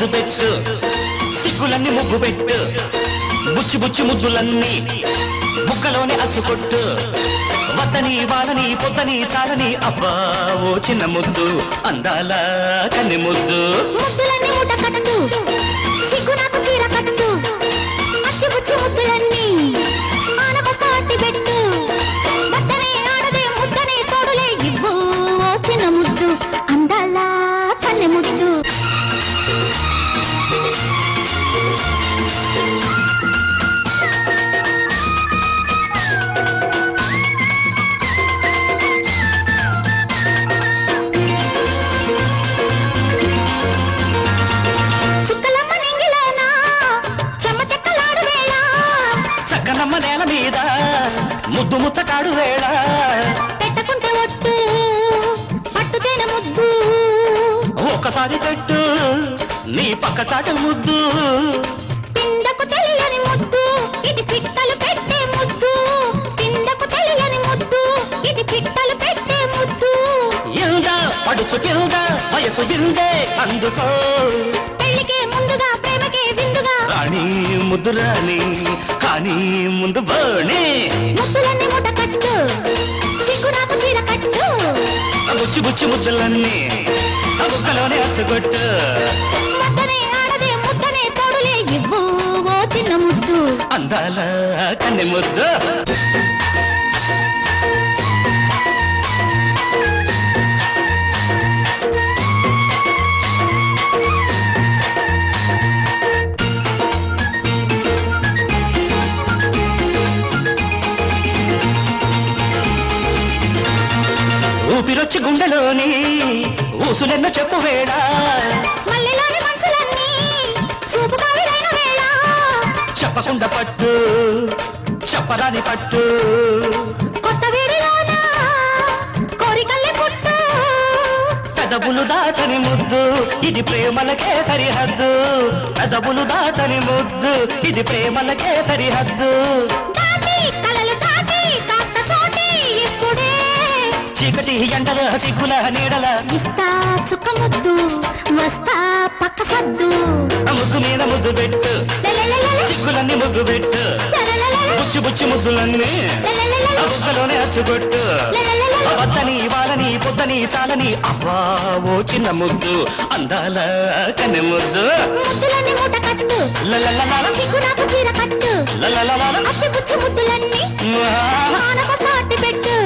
ముద్దు పెట్టు సిగ్గులన్నీ ముగ్గు పెట్టు బుచ్చి బుచ్చి ముద్దులన్నీ బుక్కలోనే అచ్చుకొట్టు వద్దని వాడని పొద్దని చాలని అబ్బా ఓ చిన్న ముద్దు అందాల కన్ని ముద్దు ముద్దులన్నీ మూట కట్టు సిగ్గు నాకు చీర కట్టు అచ్చి బుచ్చి ముద్దులన్నీ ఆనబస్త అట్టి పెట్టు వద్దనే ఆడదే ముద్దనే తోడులే ఇవ్వు ఓ చిన్న ముద్దు అందాల కన్నె ముద్దు చుక్కలమ్మ నింగిలోనా చెమ్మ చెక్కలాడు వేళ చక్కనమ్మ నేల మీద ముద్దు ముచ్చకాడు వేళ పెట్టకుంటే ఒట్టు పట్టుతేనే ముద్దు ఒక్కసారి పెట్టు నీ పక్క చాట ముద్దు పిండకు తెలియని ముద్దు ఇది పిట్టలు పెట్టే ముద్దు పిండకు తెలియని ముద్దు ఇది పిట్టలు పెట్టే ముద్దు ఇంద పడుచు కింద వయసు బిందే అందుకో పెళ్లికే ముందుగా ప్రేమకే విందుగా రాణి ముద్దు రాణి కానీ ముందు బోణి ముద్దులన్నీ మూట కట్టు సిగ్గు నాకు చీర కట్టు బుచ్చి బుచ్చి ముద్దులన్నీ ఆ బుక్కలోనే అచ్చగొట్టు ముద్దనే ఆడదే ముద్దనే తోడులే ఇవ్వు ఓ చిన్న ముద్దు అందాల కన్నె ముద్దు ఊపిరొచ్చి గుండెలోని ఊసులెన్న చెప్పు వేడా మల్లెలోని మంచులన్నీ చూపు కావిరైన వేళ చెప్పకుండా పట్టు చెప్పరాని పట్టు కొత్త వేడిలోన కోరికల్లే పుట్టు పెదవులు దాచని ముద్దు ఇది ప్రేమలకే సరిహద్దు పెదవులు దాచని ముద్దు ఇది ప్రేమలకే సరిహద్దు దాటి కలలు దాటి కాస్త చోటి ఇప్పుడే చీకటి ఎండల సిగ్గుల నీడల ఇస్తా చుక్క ముద్దు వస్తా పక్క సద్దు ఆ ముద్దు మీద ముద్దు పెట్టు లలలలల, సిగ్గులన్నీ ముగ్గు పెట్టు లలలలల, బుచ్చి బుచ్చి ముద్దులన్నీ లలలలల, ఆ బుగ్గలోనే అచ్చుకొట్టు లలలలల. ఆ వద్దని వాళ్ళని పొద్దని చాలని అబ్బా ఓ చిన్న ముద్దు అందాల కన్నె ముద్దు ముద్దులన్నీ మూట కట్టు లలలలల, సిగ్గు నాకు చీర కట్టు లలలలల. అచ్చి బుచ్చి ముద్దులన్నీ ఆ. ఆనకొస్త అట్టి పెట్టు